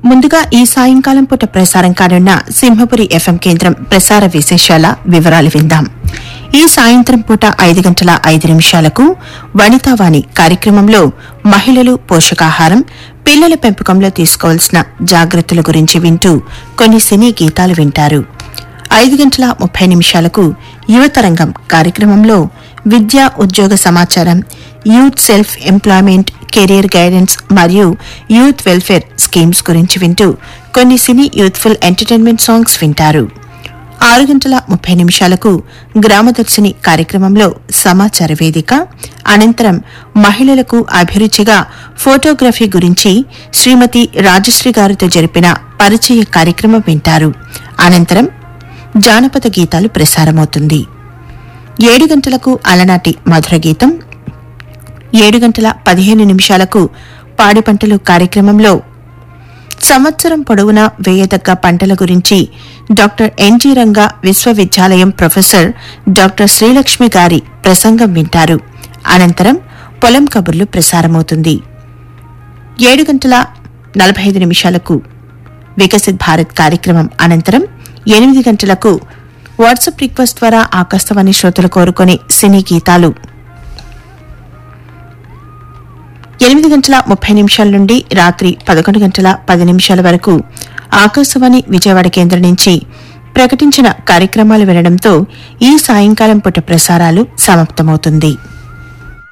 ముందుగా ఈ సాయంకాలం పూట ప్రసారం కానున్న సింహపురి ఎఫ్ఎం కేంద్రం ప్రసార విశేషాల వివరాలు విందాం ఈ సాయంత్రం పూట ఐదు గంటల ఐదు నిమిషాలకు వనితావాణి కార్యక్రమంలో మహిళలు పోషకాహారం పిల్లల పెంపకంలో తీసుకోవాల్సిన జాగ్రత్తల గురించి వింటూ కొన్ని సినీ గీతాలు వింటారు ఐదు గంటల ముప్పై నిమిషాలకు యువతరంగం కార్యక్రమంలో విద్య ఉద్యోగ సమాచారం youth self employment career guidance మరియు యూత్ వెల్ఫేర్ స్కీమ్స్ గురించి వింటూ కొన్ని సినీ యూత్ఫుల్ ఎంటర్టైన్మెంట్ సాంగ్స్ వింటారు ఆరు గంటల ముప్పై నిమిషాలకు గ్రామదర్శిని కార్యక్రమంలో సమాచార వేదిక అనంతరం మహిళలకు అభిరుచిగా ఫోటోగ్రఫీ గురించి శ్రీమతి రాజశ్రీ గారితో జరిపిన పరిచయ కార్యక్రమం వింటారు అనంతరం జానపద గీతాలు ప్రసారమవుతుంది ఏడు గంటలకు అలనాటి మధుర గీతం ఏడు గంటల పదిహేను నిమిషాలకు పాడి పంటలు కార్యక్రమంలో సంవత్సరం పొడవునా వేయదగ్గ పంటల గురించి డాక్టర్ ఎన్జీ రంగా విశ్వవిద్యాలయం ప్రొఫెసర్ డాక్టర్ శ్రీలక్ష్మి గారి ప్రసంగం వింటారు అనంతరం పొలం కబుర్లు ప్రసారమవుతుంది ఏడు గంటల నలభై ఐదు నిమిషాలకు వికసిత్ భారత్ కార్యక్రమం అనంతరం ఎనిమిది గంటలకు వాట్సాప్ రిక్వెస్ట్ ద్వారా ఆకాశవాణి శ్రోతలు కోరుకునే సినీ గీతాలు ఎనిమిది గంటల ముప్పై నిమిషాల నుండి రాత్రి పదకొండు గంటల పది నిమిషాల వరకు ఆకాశవాణి విజయవాడ కేంద్రం నుంచి ప్రకటించిన కార్యక్రమాలు వినడంతో ఈ సాయంకాలం పూట ప్రసారాలు సమాప్తమవుతుంది